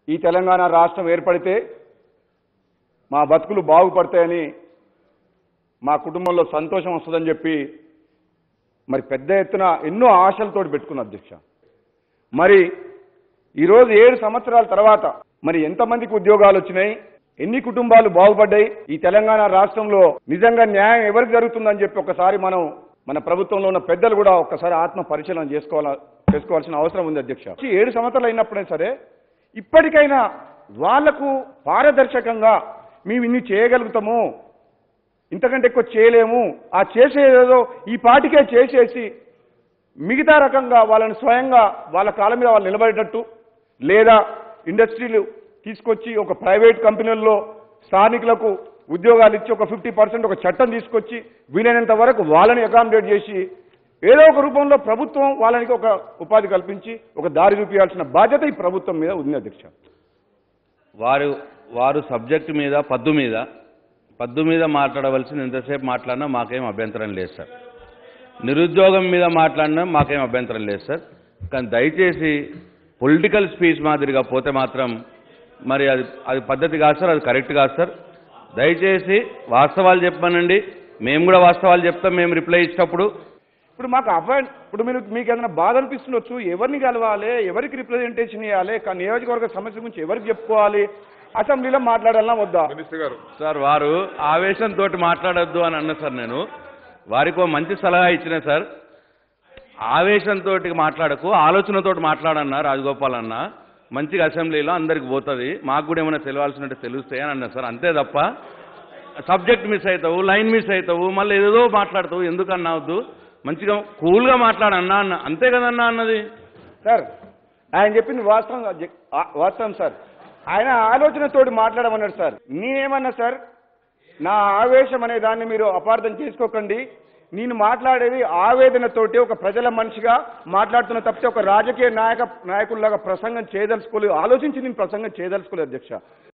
ఈ తెలంగాణ రాష్ట్రం ఏర్పడితే మా బతుకులు బాగుపడతాయని మా కుటుంబంలో సంతోషం వస్తుందని చెప్పి మరి పెద్ద ఎత్తున ఎన్నో ఆశలతోటి పెట్టుకున్న అధ్యక్ష మరి ఈరోజు ఏడు సంవత్సరాల తర్వాత మరి ఎంతమందికి ఉద్యోగాలు వచ్చినాయి ఎన్ని కుటుంబాలు బాగుపడ్డాయి ఈ తెలంగాణ రాష్ట్రంలో నిజంగా న్యాయం ఎవరికి జరుగుతుందని చెప్పి ఒకసారి మనం మన ప్రభుత్వంలో ఉన్న పెద్దలు కూడా ఒక్కసారి ఆత్మ పరిశీలన చేసుకోవాల చేసుకోవాల్సిన అవసరం ఉంది అధ్యక్ష ఈ ఏడు సంవత్సరాలు అయినప్పుడే సరే ఇప్పటికైనా వాళ్లకు పారదర్శకంగా మేము ఇన్ని చేయగలుగుతాము ఇంతకంటే ఎక్కువ చేయలేము ఆ చేసేదేదో ఈ పాటికే చేసేసి మిగతా రకంగా వాళ్ళని స్వయంగా వాళ్ళ కాళ్ళ మీద వాళ్ళు నిలబడేటట్టు లేదా ఇండస్ట్రీలు తీసుకొచ్చి ఒక ప్రైవేట్ కంపెనీల్లో స్థానికులకు ఉద్యోగాలు ఇచ్చి ఒక ఫిఫ్టీ పర్సెంట్ ఒక చట్టం తీసుకొచ్చి వీలైనంత వరకు వాళ్ళని అకామిడేట్ చేసి ఏదో ఒక రూపంలో ప్రభుత్వం వాళ్ళకి ఒక ఉపాధి కల్పించి ఒక దారి చూపించాల్సిన బాధ్యత ఈ ప్రభుత్వం మీద ఉంది అధ్యక్ష వారు వారు సబ్జెక్టు మీద పద్దు మీద పద్దు మీద మాట్లాడవలసింది ఎంతసేపు మాట్లాడినా మాకేం అభ్యంతరం లేదు సార్ నిరుద్యోగం మీద మాట్లాడినా మాకేం అభ్యంతరం లేదు సార్ కానీ దయచేసి పొలిటికల్ స్పీచ్ మాదిరిగా పోతే మాత్రం మరి అది అది పద్ధతి కాదు సార్ అది కరెక్ట్ కాదు సార్ దయచేసి వాస్తవాలు చెప్పమనండి మేము కూడా వాస్తవాలు చెప్తాం మేము రిప్లై ఇచ్చేటప్పుడు ఇప్పుడు మాకు అవాయిడ్ ఇప్పుడు మీరు మీకు ఏదైనా బాధ అనిపిస్తుండొచ్చు ఎవరిని కలవాలి ఎవరికి రిప్రజెంటేషన్ ఇవ్వాలి కానీ నియోజకవర్గ సమస్య గురించి ఎవరికి చెప్పుకోవాలి అసెంబ్లీలో మాట్లాడాలన్నా వద్దా మినిస్టర్ గారు సార్ వారు ఆవేశంతో మాట్లాడొద్దు అని అన్న సార్ నేను వారికి ఒక మంచి సలహా ఇచ్చిన సార్ ఆవేశంతో మాట్లాడకు ఆలోచనతో మాట్లాడన్నా రాజగోపాల్ అన్న మంచిగా అసెంబ్లీలో అందరికి పోతుంది మాకు కూడా ఏమైనా తెలియాల్సినట్టు తెలుస్తాయి అని అన్నా సార్ అంతే తప్ప సబ్జెక్ట్ మిస్ అవుతావు లైన్ మిస్ అవుతావు మళ్ళీ ఏదో మాట్లాడతావు ఎందుకు అన్నావద్దు మంచిగా కూల్గా మాట్లాడన్నా అన్న అంతే కదన్నా అన్నది సార్ ఆయన చెప్పింది వాస్తవం అధ్య- ఆ, వాస్తవం సార్ ఆయన ఆలోచనతోటి మాట్లాడమన్నాడు సార్ నేనేమన్నా సార్ నా ఆవేశం అనే దాన్ని మీరు అపార్థం చేసుకోకండి నేను మాట్లాడేది ఆవేదనతోటి ఒక ప్రజల మనిషిగా మాట్లాడుతున్న తప్పితే ఒక రాజకీయ నాయక నాయకుల్లాగా ప్రసంగం చేయదలుచుకోలేదు ఆలోచించి నేను ప్రసంగం చేయదలుచుకోలేదు అధ్యక్ష